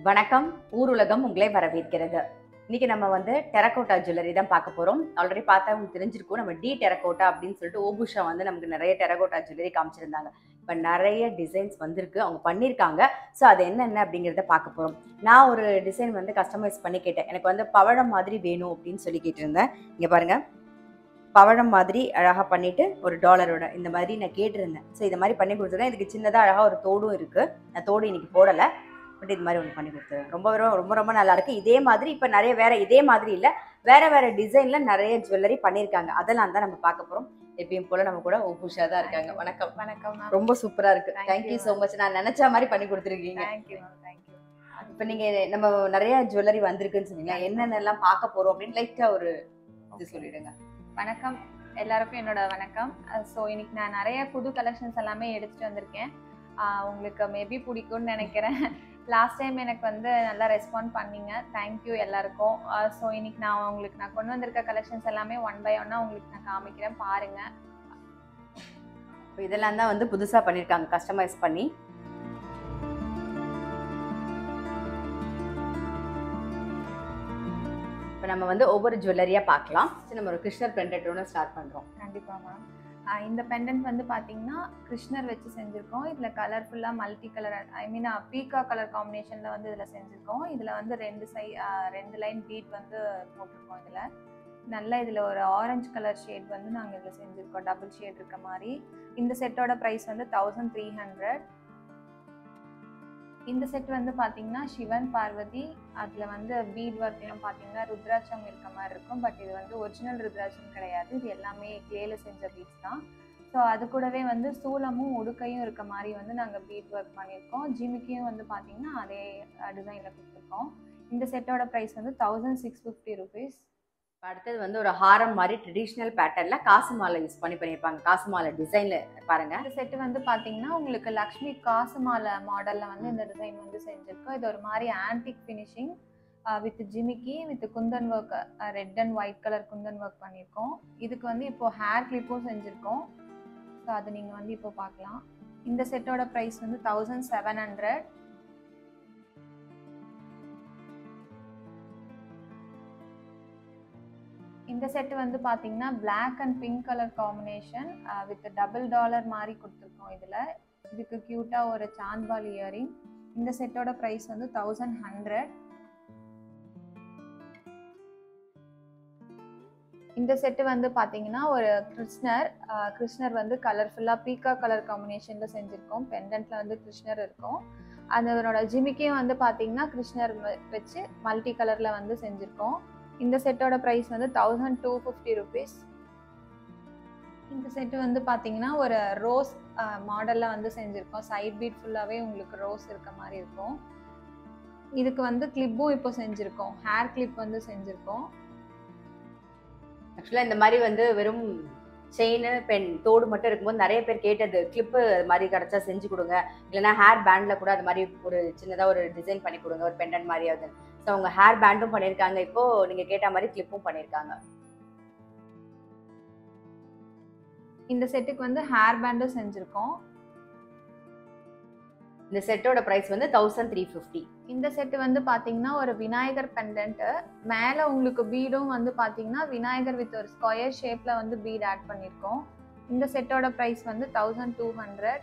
வணக்கம் ஊருலகம் உங்களை வரவேற்கிறது இன்னைக்கு நம்ம வந்து டெரகோட்டா ஜுவல்லரி தான் பார்க்க போறோம் ஆல்ரெடி பார்த்தா உங்களுக்கு தெரிஞ்சிருக்கும் நம்ம டி டெரகோட்டா அப்படின்னு சொல்லிட்டு ஓபுஷா வந்து நமக்கு நிறைய டெரகோட்டா ஜுவல்லரி காமிச்சிருந்தாங்க இப்போ நிறைய டிசைன்ஸ் வந்திருக்கு அவங்க பண்ணியிருக்காங்க ஸோ அது என்னென்ன அப்படிங்கிறத பார்க்க போகிறோம் நான் ஒரு டிசைன் வந்து கஸ்டமைஸ் பண்ணி கேட்டேன் எனக்கு வந்து பவழம் மாதிரி வேணும் அப்படின்னு சொல்லி கேட்டிருந்தேன் இங்கே பாருங்க பவழம் மாதிரி அழகாக பண்ணிட்டு ஒரு டாலரோட இந்த மாதிரி நான் கேட்டிருந்தேன் ஸோ இந்த மாதிரி பண்ணி கொடுத்துருக்கேன் இதுக்கு சின்னதாக அழகாக ஒரு தோடும் இருக்குது நான் தோடு இன்னைக்கு போடலை பட் இது மாதிரி ஒன்று பண்ணி கொடுத்துருவேன் ரொம்ப ரொம்ப ரொம்ப ரொம்ப நல்லா இருக்கு இதே மாதிரி இப்போ நிறைய வேற இதே மாதிரி இல்லை வேற வேற டிசைன்ல நிறைய ஜுவல்லரி பண்ணியிருக்காங்க அதெல்லாம் தான் நம்ம பார்க்க போறோம் எப்பயும் போல நம்ம கூட ஓபுஷா தான் இருக்காங்க வணக்கம் வணக்கம் மேம் ரொம்ப சூப்பரா இருக்கு Thank thank you you, so ma'am. Much நான் நினைச்ச மாதிரி பண்ணி கொடுத்துருக்கீங்க தேங்க்யூ மேம் தேங்க்யூ இப்போ நீங்க நம்ம நிறைய ஜுவல்லரி வந்திருக்குன்னு சொன்னீங்களா என்னென்னலாம் பார்க்க போறோம் அப்படின்னு லைட்டா ஒரு இது சொல்லிடுங்க வணக்கம் எல்லாருக்கும் என்னோட வணக்கம் ஸோ இன்னைக்கு நான் நிறைய புது கலெக்ஷன்ஸ் எல்லாமே எடுத்துட்டு வந்திருக்கேன் ஆஹ் உங்களுக்கு மேபி பிடிக்கும்னு நினைக்கிறேன் லாஸ்ட் டைம் எனக்கு வந்து நல்லா ரெஸ்பாண்ட் பண்ணீங்க தேங்க்யூ எல்லாருக்கும் ஸோ இன்னைக்கு நான் உங்களுக்கு நான் கொண்டு வந்திருக்க கலெக்ஷன்ஸ் எல்லாமே ஒன் பை ஒன்னாக உங்களுக்கு நான் காமிக்கிறேன் பாருங்க இப்போ இதெல்லாம் தான் வந்து புதுசா பண்ணியிருக்காங்க கஸ்டமைஸ் பண்ணி இப்போ நம்ம வந்து ஒவ்வொரு ஜுவல்லரியா பார்க்கலாம் சரி, நம்ம ஒரு கிருஷ்ணர் பிரிண்டட்டோட ஸ்டார்ட் பண்றோம் கண்டிப்பாக மேம் இந்த பெண்டன்ட் வந்து பார்த்தீங்கன்னா கிருஷ்ணர் வச்சு செஞ்சுருக்கோம் இதில் கலர்ஃபுல்லாக மல்டி கலர் ஐ மீன் பீகா கலர் காம்பினேஷனில் வந்து இதில் செஞ்சுருக்கோம் இதில் வந்து ரெண்டு சை ஆஹ் ரெண்டு லைன் பீட் வந்து போட்டிருக்கோம் இதில் நல்ல இதில் ஒரு ஆரஞ்சு கலர் ஷேட் வந்து நாங்கள் இதில் செஞ்சுருக்கோம் டபுள் ஷேட் இருக்க மாதிரி இந்த செட்டோட ப்ரைஸ் வந்து தௌசண்ட் த்ரீ ஹண்ட்ரட் இந்த செட் வந்து பார்த்தீங்கன்னா சிவன் பார்வதி அதில் வந்து பீட் ஒர்க்லாம் பார்த்தீங்கன்னா ருத்ராட்சம் இருக்க மாதிரி இருக்கும் பட் இது வந்து ஒரிஜினல் ருத்ராட்சம் கிடையாது இது எல்லாமே கிளேல செஞ்ச பீட்ஸ் தான் ஸோ அது கூடவே வந்து சூலமும் உடுக்கையும் இருக்க மாதிரி வந்து நாங்கள் பீட் ஒர்க் பண்ணியிருக்கோம் ஜிமிக்கியும் வந்து பார்த்தீங்கன்னா அதே டிசைனில் கொடுத்துருக்கோம் இந்த செட்டோட ப்ரைஸ் வந்து தௌசண்ட் சிக்ஸ் ஃபிஃப்டி ருபீஸ் இப்ப அடுத்தது வந்து ஒரு ஹாரம் மாதிரி ட்ரெடிஷ்னல் பேட்டர்ல காசு மாலை யூஸ் பண்ணி பண்ணியிருப்பாங்க காசு மாலை டிசைன்ல பாருங்க இந்த செட்டு வந்து பார்த்தீங்கன்னா உங்களுக்கு லக்ஷ்மி காசு மாலை மாடலில் வந்து இந்த டிசைன் வந்து செஞ்சுருக்கோம் இது ஒரு மாதிரி ஆன்டிக் ஃபினிஷிங் வித் ஜிமிக்கி with kundan work red and white colour kundan work பண்ணியிருக்கோம் இதுக்கு வந்து இப்போ ஹேர் கிளிப்பும் செஞ்சுருக்கோம் ஸோ அது நீங்கள் வந்து இப்போ பார்க்கலாம் இந்த செட்டோட ப்ரைஸ் வந்து தௌசண்ட் செவன் ஹண்ட்ரட் இந்த செட் வந்து பார்த்தீங்கன்னா Black and pink colour combination with double dollar மாதிரி கொடுத்துருக்கோம் இதில் இதுக்கு க்யூட்டாக ஒரு சாந்த்பால் இயரிங் இந்த செட்டோட ப்ரைஸ் வந்து தௌசண்ட் ஹண்ட்ரட் இந்த செட்டு வந்து பார்த்தீங்கன்னா ஒரு கிருஷ்ணர் ஆஹ் கிருஷ்ணர் வந்து கலர்ஃபுல்லாக பீக்கா கலர் காம்பினேஷனில் செஞ்சுருக்கோம் பெண்டன்ட்டில் வந்து கிருஷ்ணர் இருக்கும் அதனோட ஜிமிக்கையும் வந்து பார்த்தீங்கன்னா கிருஷ்ணர் வ- வச்சு மல்டி கலரில் வந்து செஞ்சுருக்கோம் இந்த செட்டோட ப்ரைஸ் வந்து தௌசண்ட் டூ ஃபிஃப்டி ருபீஸ் இந்த செட்டு வந்து பார்த்தீங்கன்னா ஒரு ரோஸ் மாடலில் வந்து செஞ்சுருக்கோம் சைட் பீட் ஃபுல்லாகவே உங்களுக்கு ரோஸ் இருக்க மாதிரி இருக்கும் இதுக்கு வந்து கிளிப்பும் இப்போ செஞ்சுருக்கோம் ஹேர் கிளிப் வந்து செஞ்சுருக்கோம் ஆக்சுவலா இந்த மாதிரி வந்து வெறும் செயின் பென் தோடு மட்டும் இருக்கும்போது நிறைய பேர் கேட்டது கிளிப்பு அது மாதிரி கிடைச்சா செஞ்சு கொடுங்க இல்லைன்னா ஹேர் பேண்ட்ல கூட அது மாதிரி ஒரு சின்னதா ஒரு டிசைன் பண்ணி கொடுங்க ஒரு பெண்டன் மாதிரியாவது ஸோ அவங்க ஹேர் பேண்டும் பண்ணியிருக்காங்க இப்போ நீங்க கேட்ட மாதிரி கிளிப்பும் பண்ணியிருக்காங்க இந்த செட்டுக்கு வந்து ஹேர் பேண்டும் செஞ்சுருக்கோம் இந்த செட்டோட பிரைஸ் வந்து தௌசண்ட் த்ரீ ஃபிஃப்டி இந்த செட்டு வந்து பார்த்தீங்கன்னா ஒரு விநாயகர் பெண்டன்ட்டு மேலே உங்களுக்கு பீடும் வந்து பார்த்தீங்கன்னா விநாயகர் வித் ஒரு ஸ்கொயர் ஷேப்பில் வந்து பீட் ஆட் பண்ணியிருக்கோம் இந்த செட்டோட ப்ரைஸ் வந்து தௌசண்ட் டூ ஹண்ட்ரட்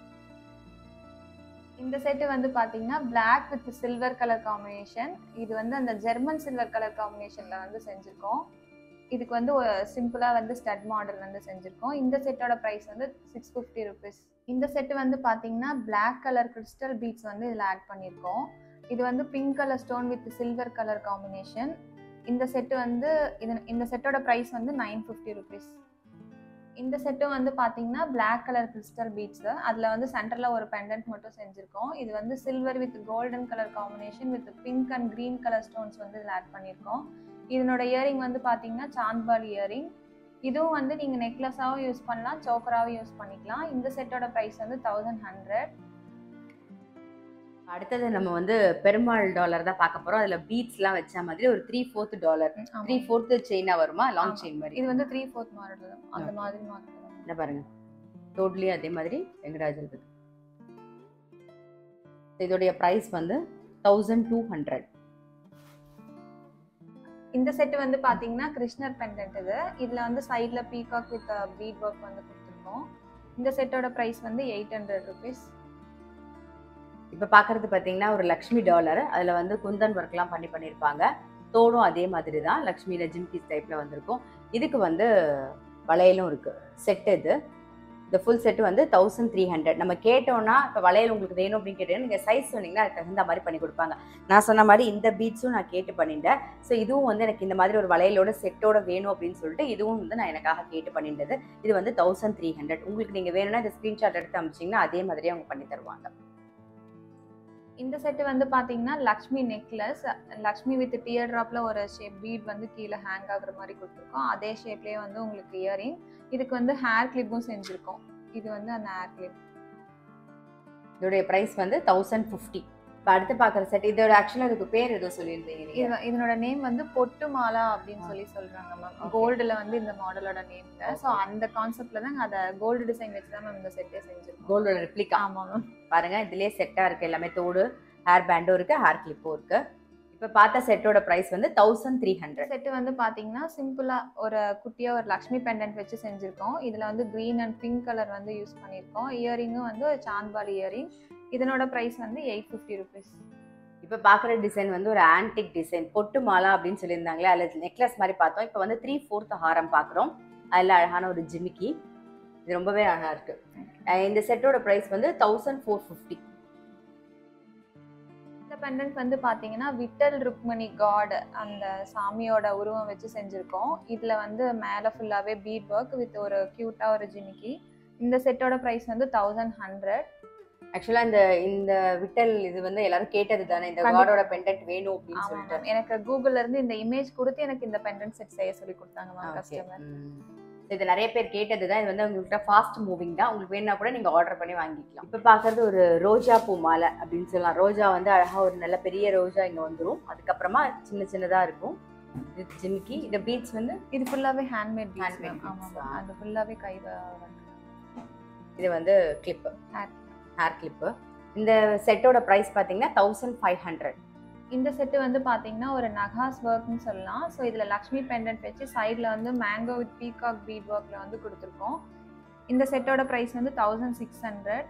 இந்த செட்டு வந்து பார்த்தீங்கன்னா Black with silver colour combination இது வந்து அந்த ஜெர்மன் சில்வர் கலர் காம்பினேஷனில் வந்து செஞ்சுருக்கோம் இதுக்கு வந்து ஒரு சிம்பிளாக வந்து ஸ்டட் மாடல் வந்து செஞ்சுருக்கோம் இந்த செட்டோட ப்ரைஸ் வந்து சிக்ஸ் ஃபிஃப்டி ருபீஸ் இந்த செட்டு வந்து பார்த்தீங்கன்னா Black கலர் கிறிஸ்டல் பீட்ஸ் வந்து இதில் ஆட் பண்ணியிருக்கோம் இது வந்து pink colour stone with silver colour combination இந்த செட்டு வந்து இது இந்த செட்டோட ப்ரைஸ் வந்து நைன் ஃபிஃப்டி ருபீஸ் இந்த செட்டும் வந்து பார்த்தீங்கன்னா Black கலர் கிறிஸ்டல் பீட்ஸு அதில் வந்து சென்டரில் ஒரு பெண்டன்ட் மட்டும் செஞ்சுருக்கோம் இது வந்து silver with golden colour combination with pink and green colour stones வந்து இதில் ஆட் பண்ணியிருக்கோம் இதனோட இயரிங் வந்து பார்த்தீங்கன்னா சாந்த்பால் இயரிங் இதுவும் வந்து நீங்கள் நெக்லஸாகவும் யூஸ் பண்ணலாம் சோக்கராகவும் யூஸ் பண்ணிக்கலாம் இந்த செட்டோட ப்ரைஸ் வந்து தௌசண்ட் ஹண்ட்ரட் அடுத்தது நம்ம வந்து பெருமாள் டாலர் தான் பார்க்க போறோம் அதுல பீட்ஸ்லாம் வச்ச மாதிரி ஒரு three fourth dollar three fourth செயினா வருமா லாங் ஆமா. செயின் மாதிரி இது வந்து த்ரீ ஃபோர்த் மாடல் அந்த Okay. மாதிரி மாடல் இந்த பாருங்க டோட்லி அதே மாதிரி வெங்கடாஜலபதி இதோடைய ப்ரைஸ் வந்து தௌசண்ட் டூ ஹண்ட்ரட் இந்த செட் வந்து பாத்தீங்கன்னா கிருஷ்ணர் பெண்டன்ட் இது இதுல வந்து சைட்ல பீகாக் வித் பீட் ஒர்க் வந்து கொடுத்துருக்கோம் இந்த செட்டோட பிரைஸ் வந்து எயிட் ஹண்ட்ரட் ருபீஸ் இப்போ பார்க்கறது பார்த்தீங்கன்னா ஒரு லக்ஷ்மி டாலர் அதில் வந்து குந்தன் ஒர்க்லாம் பண்ணி பண்ணியிருப்பாங்க தோடும் அதே மாதிரி தான் லக்ஷ்மியில் ஜிம்கிஸ் டைப்பில் வந்திருக்கும் இதுக்கு வந்து வளையலும் இருக்குது செட் இது இந்த ஃபுல் செட் வந்து தௌசண்ட் த்ரீ ஹண்ட்ரட் நம்ம கேட்டோம்னா இப்போ வளையல் உங்களுக்கு வேணும் அப்படின்னு கேட்டீங்கன்னா நீங்கள் சைஸ் சொன்னீங்கன்னா அதுக்கு தகுந்த மாதிரி பண்ணி கொடுப்பாங்க நான் சொன்ன மாதிரி இந்த பீட்ஸும் நான் கேட்டு பண்ணிட்டேன் ஸோ இதுவும் வந்து எனக்கு இந்த மாதிரி ஒரு வளையலோட செட்டோட வேணும் அப்படின்னு சொல்லிட்டு இதுவும் வந்து நான் எனக்காக கேட்டு பண்ணிட்டது இது வந்து தௌசண்ட் த்ரீ ஹண்ட்ரட் உங்களுக்கு நீங்கள் வேணும்னா இந்த ஸ்க்ரீன்ஷாட் எடுத்து அமிச்சிங்கன்னா அதே மாதிரியே அவங்க பண்ணி தருவாங்க இந்த செட் வந்து பாத்தீங்கன்னா Lakshmi necklace Lakshmi with tear ட்ராப்ல ஒரு ஷேப் பீட் வந்து கீழே ஹேங் ஆகுற மாதிரி கொடுத்துருக்கோம் அதே ஷேப்லயே வந்து உங்களுக்கு இயரிங் இதுக்கு வந்து ஹேர் கிளிப்பும் செஞ்சிருக்கோம் இது வந்து அந்த ஹேர் கிளிப் இதோடைய ப்ரைஸ் வந்து தௌசண்ட் ஃபிஃப்டி இப்போ அடுத்து பார்க்குற செட் இதோட ஆக்சுவலாக இதுக்கு பேர் ஏதோ சொல்லியிருந்தீங்க நீங்க. இது இதனோட நேம் வந்து பொட்டு மாலா அப்படின்னு சொல்லி சொல்றாங்க மேம் Okay. கோல்டுல வந்து இந்த மாடலோட நேம்ல ஸோ அந்த கான்செப்ட்ல தான் அதை கோல்டு டிசைன் வச்சு தான் மேம் இந்த செட்டே செஞ்சிருக்கோம் கோல்டோட ரெப்ளிகா ஆமா மேம் பாருங்க இதுலயே செட்டா இருக்கு எல்லாமே தோடு ஹேர் பேண்டும் இருக்கு ஹேர் கிளிப்பும் இருக்கு இப்போ பார்த்த செட்டோட ப்ரைஸ் வந்து தௌசண்ட் த்ரீ ஹண்ட்ரட் செட்டு வந்து பாத்தீங்கன்னா சிம்பிளா ஒரு குட்டியா ஒரு லக்ஷ்மி பெண்டன்ட் வச்சு செஞ்சிருக்கோம் இதுல வந்து green அண்ட் பிங்க் கலர் வந்து யூஸ் பண்ணியிருக்கோம் இயரிங்கும் வந்து ஒரு சாந்த்பாலி இயரிங் இதனோட பிரைஸ் வந்து எயிட் ஃபிஃப்டி ருபீஸ் இப்போ பார்க்குற டிசைன் வந்து ஒரு ஆன்டிக் டிசைன் பொட்டு மாலா அப்படின்னு சொல்லியிருந்தாங்களே அதில் நெக்லஸ் மாதிரி பார்த்தோம் இப்போ வந்து த்ரீ ஃபோர்த் ஹாரம் பார்க்குறோம் அதில் அழகான ஒரு ஜிமிக்கி இது ரொம்பவே அழகா இருக்கு அஹ் இந்த செட்டோட ப்ரைஸ் வந்து தௌசண்ட் ஃபோர் ஃபிஃப்டி இந்த பெண்டன்ட் வந்து பாத்தீங்கன்னா விட்டல் ருக்மணி காட் அந்த சாமியோட உருவம் வச்சு செஞ்சிருக்கோம் இதுல வந்து மேல ஃபுல்லாவே பீட் ஒர்க் வித் ஒரு கியூட்டா ஒரு ஜிமிக்கி இந்த செட்டோட பிரைஸ் வந்து தௌசண்ட் ஹண்ட்ரட் ஆக்சுவலாக இந்த இந்த விட்டல் இது வந்து எல்லாரும் கேட்டது தானே இந்த கண்டிப்பா. காடோட பெண்டன்ட் வேணும் அப்படின்னு ஆமா சொல்லிட்டு மேம் எனக்கு கூகுள்ல இருந்து இந்த இமேஜ் கொடுத்து எனக்கு இந்த பெண்டன்ட் செட் செய்ய சொல்லி கொடுத்தாங்க மேம் ஓகே கஸ்டமர் இது நிறைய பேர் கேட்டது தான் இது வந்து உங்கள்கிட்ட ஃபாஸ்ட் மூவிங் தான் உங்களுக்கு வேணா கூட நீங்கள் ஆர்டர் பண்ணி வாங்கிக்கலாம் இப்போ பார்க்கறது ஒரு ரோஜா பூ மாலை அப்படின்னு சொல்லலாம் ரோஜா வந்து அழகாக ஒரு நல்ல பெரிய ரோஜா இங்கே வந்துடும் அதுக்கப்புறமா சின்ன சின்னதாக இருக்கும் இது ஜிமிக்கி இந்த பீட்ஸ் வந்து இது ஃபுல்லாவே ஹேண்ட்மேட் பீட்ஸ் Handmade மேம் ஆமா beads, மேம் ஆ. அது ஃபுல்லாவே கை இது வந்து கிளிப்பு Hair. ஹேர் கிளிப்பு இந்த செட்டோட ப்ரைஸ் பார்த்தீங்கன்னா தௌசண்ட் ஃபைவ் ஹண்ட்ரட் இந்த செட்டு வந்து பாத்தீங்கன்னா ஒரு நகாஸ் ஒர்க்னு சொல்லலாம் ஸோ இதுல லக்ஷ்மி பெண்டன்ட் வச்சு சைடில் வந்து மேங்கோ வித் பீகாக் பீட் ஒர்க்ல வந்து கொடுத்துருக்கோம் இந்த செட்டோட ப்ரைஸ் வந்து தௌசண்ட் சிக்ஸ் ஹண்ட்ரட்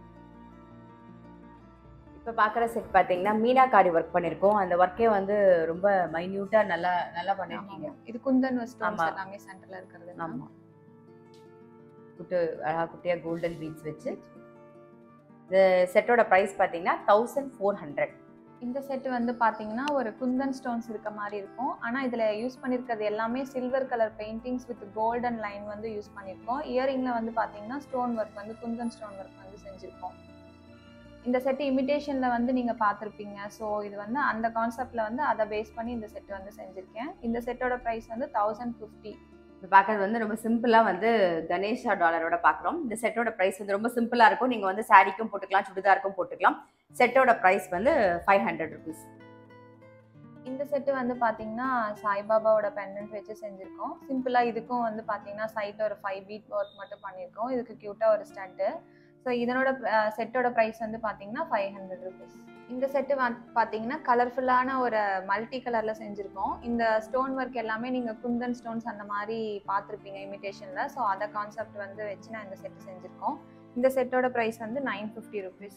இப்போ பார்க்குற செட் பார்த்தீங்கன்னா மீனாக்காரி ஒர்க் பண்ணியிருக்கோம் அந்த ஒர்க்கே வந்து ரொம்ப மைன்யூட்டாக நல்லா நல்லா பண்ணியிருக்கீங்க இது குந்தன் ஸ்டோன்ஸ் ஆமா. எல்லாமே சென்டர்ல இருக்கிறது ஆமாம் குட்டு அழகா குட்டியாக கோல்டன் பீட்ஸ் வச்சு இந்த செட்டோட ப்ரைஸ் பார்த்தீங்கன்னா தௌசண்ட் ஃபோர் ஹண்ட்ரட் இந்த செட் வந்து பாத்தீங்கன்னா ஒரு குந்தன் ஸ்டோன்ஸ் இருக்க மாதிரி இருக்கும் ஆனா இதுல யூஸ் பண்ணிருக்கிறது எல்லாமே silver colour paintings with golden line வந்து யூஸ் பண்ணிருக்கோம் இயரிங்ல வந்து பாத்தீங்கன்னா ஸ்டோன் ஒர்க் வந்து குந்தன் ஸ்டோன் ஒர்க் வந்து செஞ்சிருக்கோம் இந்த செட் இமிடேஷன்ல வந்து நீங்க பார்த்துருப்பீங்க ஸோ இது வந்து அந்த கான்செப்ட்ல வந்து அதை பேஸ் பண்ணி இந்த செட் வந்து செஞ்சிருக்கேன் இந்த செட்டோட ப்ரைஸ் வந்து தௌசண்ட் ஃபிஃப்டி இப்போ பார்க்கறது வந்து ரொம்ப சிம்பிளாக வந்து கணேஷா டாலரோட பார்க்குறோம் இந்த செட்டோட ப்ரைஸ் வந்து ரொம்ப சிம்பிளாக இருக்கும் நீங்கள் வந்து சாரிக்கும் போட்டுக்கலாம் சுடிதாருக்கும் போட்டுக்கலாம் செட்டோட ப்ரைஸ் வந்து ஃபைவ் ஹண்ட்ரட் ருபீஸ் இந்த செட்டு வந்து பாத்தீங்கன்னா சாய்பாபாவோட பெண்டன்ட் வச்சு செஞ்சிருக்கோம் சிம்பிளா இதுக்கும் வந்து பாத்தீங்கன்னா சைட்ல ஒரு ஃபைவ் பீட் ஒர்க் மட்டும் பண்ணியிருக்கோம் இதுக்கு கியூட்டா ஒரு ஸ்டட்டு ஸோ இதனோட செட்டோட ப்ரைஸ் வந்து பாத்தீங்கன்னா ஃபைவ் ஹண்ட்ரட் ருபீஸ் இந்த செட்டு பாத்தீங்கன்னா கலர்ஃபுல்லான ஒரு மல்டி கலர்ல செஞ்சிருக்கோம் இந்த ஸ்டோன் ஒர்க் எல்லாமே நீங்க குந்தன் ஸ்டோன்ஸ் அந்த மாதிரி பார்த்துருப்பீங்க இமிடேஷன்ல ஸோ அதை கான்செப்ட் வந்து வச்சு நான் இந்த செட்டு செஞ்சிருக்கோம் இந்த செட்டோட ப்ரைஸ் வந்து நைன் ஃபிஃப்டி ருபீஸ்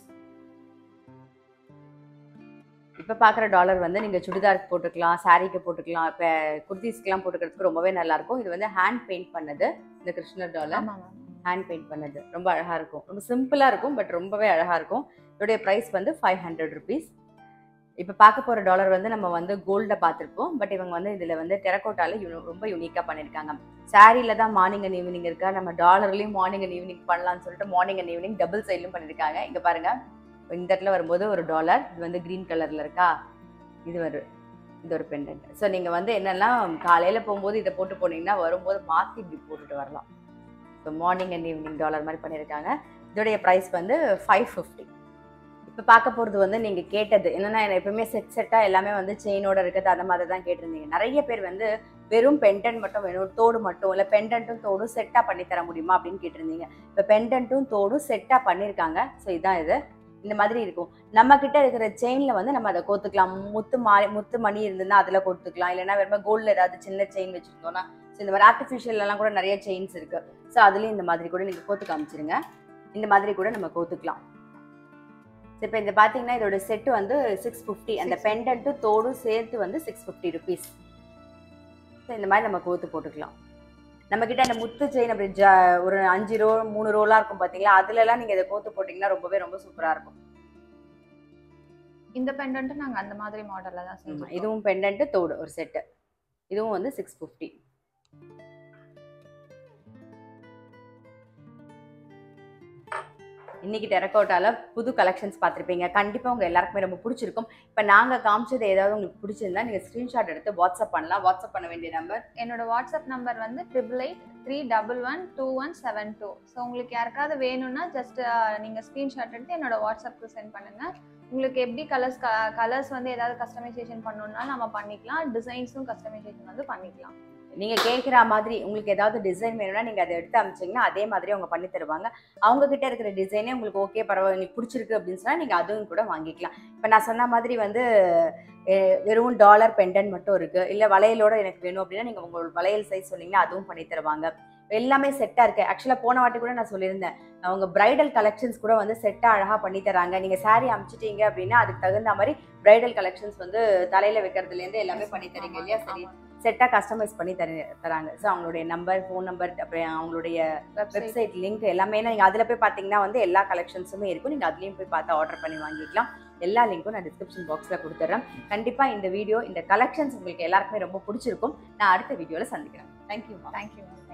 இப்போ பார்க்குற டாலர் வந்து நீங்கள் சுடிதாருக்கு போட்டுக்கலாம் சாரீக்கு போட்டுக்கலாம் இப்போ குர்தீஸ்க்கெலாம் போட்டுக்கிறதுக்கு ரொம்பவே நல்லாயிருக்கும் இது வந்து ஹேண்ட் பெயிண்ட் பண்ணது இந்த கிருஷ்ணர் டாலர் ஆமா மேம் ஹேண்ட் பெயிண்ட் பண்ணது ரொம்ப அழகாக இருக்கும் ரொம்ப சிம்பிளாக இருக்கும் பட் ரொம்பவே அழகாக இருக்கும் இதோடைய ப்ரைஸ் வந்து ஃபைவ் ஹண்ட்ரட் ருபீஸ் இப்போ பார்க்க போகிற டாலர் வந்து நம்ம வந்து கோல்டில் பார்த்துருப்போம் பட் இவங்க வந்து இதில் வந்து டெரக்கோட்டால யூ ரொம்ப யூனிக்காக பண்ணியிருக்காங்க சாரியில் தான் மார்னிங் அண்ட் ஈவினிங் இருக்கா நம்ம டாலர்லேயும் மார்னிங் அண்ட் ஈவினிங் பண்ணலாம்னு சொல்லிட்டு மார்னிங் அண்ட் ஈவினிங் டபுள் சைட்லையும் பண்ணியிருக்காங்க இங்கே பாருங்க இந்த இடத்துல வரும்போது ஒரு டாலர் இது வந்து க்ரீன் கலரில் இருக்கா இது ஒரு இது ஒரு பெண்டன்ட் ஸோ நீங்கள் வந்து என்னெல்லாம் காலையில் போகும்போது இதை போட்டு போனீங்கன்னா வரும்போது மாற்றி இப்படி போட்டுட்டு வரலாம் so morning and evening dollar மாதிரி பண்ணியிருக்காங்க இதோடைய ப்ரைஸ் வந்து ஃபைவ் ஃபிஃப்டி இப்போ பார்க்க போகிறது வந்து நீங்கள் கேட்டது என்னென்னா எப்பவுமே செட் செட்டாக எல்லாமே வந்து செயினோட இருக்கிறது அந்த மாதிரி தான் கேட்டிருந்தீங்க நிறைய பேர் வந்து வெறும் பெண்டன்ட் மட்டும் வேணும் தோடு மட்டும் இல்லை பெண்டன்ட்டும் தோடும் செட்டாக பண்ணி தர முடியுமா அப்படின்னு கேட்டிருந்தீங்க இப்போ பெண்டன்ட்டும் தோடும் செட்டாக பண்ணியிருக்காங்க ஸோ இதான் இது இந்த மாதிரி இருக்கும் நம்ம கிட்ட இருக்கிற செயின்ல வந்து நம்ம அதை கோத்துக்கலாம் முத்து மா முத்து மணி இருந்ததுன்னா அதுல கோத்துக்கலாம் இல்லைன்னா வேற கோல்ட்ல ஏதாவது சின்ன செயின் வச்சிருந்தோம்னா ஸோ இந்த மாதிரி ஆர்டிஃபிஷியல் எல்லாம் கூட நிறைய செயின்ஸ் இருக்கு ஸோ அதுலயும் இந்த மாதிரி கூட நீங்க கோத்து காமிச்சிருங்க இந்த மாதிரி கூட நம்ம கோத்துக்கலாம் இப்போ இந்த பார்த்தீங்கன்னா இதோட செட்டு வந்து சிக்ஸ் ஃபிஃப்டி அந்த பெண்டன்ட்டும் தோடும் சேர்த்து வந்து சிக்ஸ் ஃபிஃப்டி ருபீஸ் ஸோ இந்த மாதிரி நம்ம கோத்து போட்டுக்கலாம் நம்ம கிட்ட அந்த முத்து செயின் அப்படி ஜ ஒரு அஞ்சு ரோ மூணு ரோலாம் இருக்கும் பார்த்தீங்களா அதுலலாம் நீங்கள் இதை கோத்து போட்டிங்கன்னா ரொம்பவே ரொம்ப சூப்பராக இருக்கும் இந்த பெண்டன்ட் நாங்க அந்த மாதிரி மாடல்ல தான் ஆமா, செஞ்சோம் இதுவும் பெண்டன்ட் தோடு ஒரு செட்டு இதுவும் வந்து சிக்ஸ் ஃபிஃப்டி இன்னைக்கு டெரக்கோட்டால புது கலெக்ஷன்ஸ் பார்த்துருப்பீங்க கண்டிப்பாக உங்க எல்லாருக்குமே ரொம்ப பிடிச்சிருக்கும் இப்போ நாங்கள் காமிச்சது ஏதாவது உங்களுக்கு பிடிச்சிருந்தா நீங்கள் ஸ்க்ரீன்ஷாட் எடுத்து வாட்ஸ்அப் பண்ணலாம் வாட்ஸ்அப் பண்ண வேண்டிய நம்பர் என்னோட வாட்ஸ்அப் நம்பர் வந்து triple eight three double one two one seven two so உங்களுக்கு யாருக்காவது வேணும்னா ஜஸ்ட் நீங்கள் ஸ்க்ரீன்ஷாட் எடுத்து என்னோட வாட்ஸ்அப்க்கு சென்ட் பண்ணுங்க உங்களுக்கு எப்படி கலர்ஸ் கலர்ஸ் வந்து ஏதாவது கஸ்டமைசேஷன் பண்ணணும்னா நம்ம பண்ணிக்கலாம் டிசைன்ஸும் கஸ்டமைசேஷன் வந்து பண்ணிக்கலாம் நீங்கள் கேட்குற மாதிரி உங்களுக்கு ஏதாவது டிசைன் வேணும்னா நீங்கள் அதை எடுத்து அமிச்சிங்கன்னா அதே மாதிரி அவங்க பண்ணி தருவாங்க அவங்க கிட்ட இருக்கிற டிசைனே உங்களுக்கு ஓகே பரவாயில்ல எனக்கு பிடிச்சிருக்கு அப்படின்னு சொன்னால் நீங்கள் அதுவும் கூட வாங்கிக்கலாம் இப்போ நான் சொன்ன மாதிரி வந்து அஹ், வெறும் டாலர் பெண்டன் மட்டும் இருக்கு இல்லை வளையலோட எனக்கு வேணும் அப்படின்னா நீங்கள் உங்களோட வளையல் சைஸ் சொன்னீங்கன்னா அதுவும் பண்ணி தருவாங்க எல்லாமே செட்டாக இருக்கு ஆக்சுவலாக போன வாட்டி கூட நான் சொல்லியிருந்தேன் அவங்க பிரைடல் கலெக்ஷன்ஸ் கூட வந்து செட்டாக அழகாக பண்ணி தராங்க நீங்கள் saree அமிச்சிட்டீங்க அப்படின்னா அதுக்கு தகுந்த மாதிரி பிரைடல் கலெக்ஷன்ஸ் வந்து தலையில் வைக்கிறதுலேருந்து எல்லாமே பண்ணி தரீங்க இல்லையா சரி செட்டாக கஸ்டமைஸ் பண்ணி தர தராங்க ஸோ அவங்களுடைய நம்பர் ஃபோன் நம்பர் அப்புறம் அவங்களுடைய வெப்சைட் வெப்சைட் லிங்க் எல்லாமே நீங்கள் அதில் போய் பார்த்தீங்கன்னா வந்து எல்லா கலெக்ஷன்ஸுமே இருக்கும் நீங்கள் அதுலேயும் போய் பார்த்து ஆர்டர் பண்ணி வாங்கிக்கலாம் எல்லா லிங்க்கும் நான் டிஸ்கிரிப்ஷன் பாக்ஸில் கொடுத்துட்றேன் கண்டிப்பாக இந்த வீடியோ இந்த கலெக்ஷன்ஸ் உங்களுக்கு எல்லாருக்குமே ரொம்ப பிடிச்சிருக்கும் நான் அடுத்த வீடியோவில் சந்திக்கிறேன் தேங்க்யூ தேங்க்யூ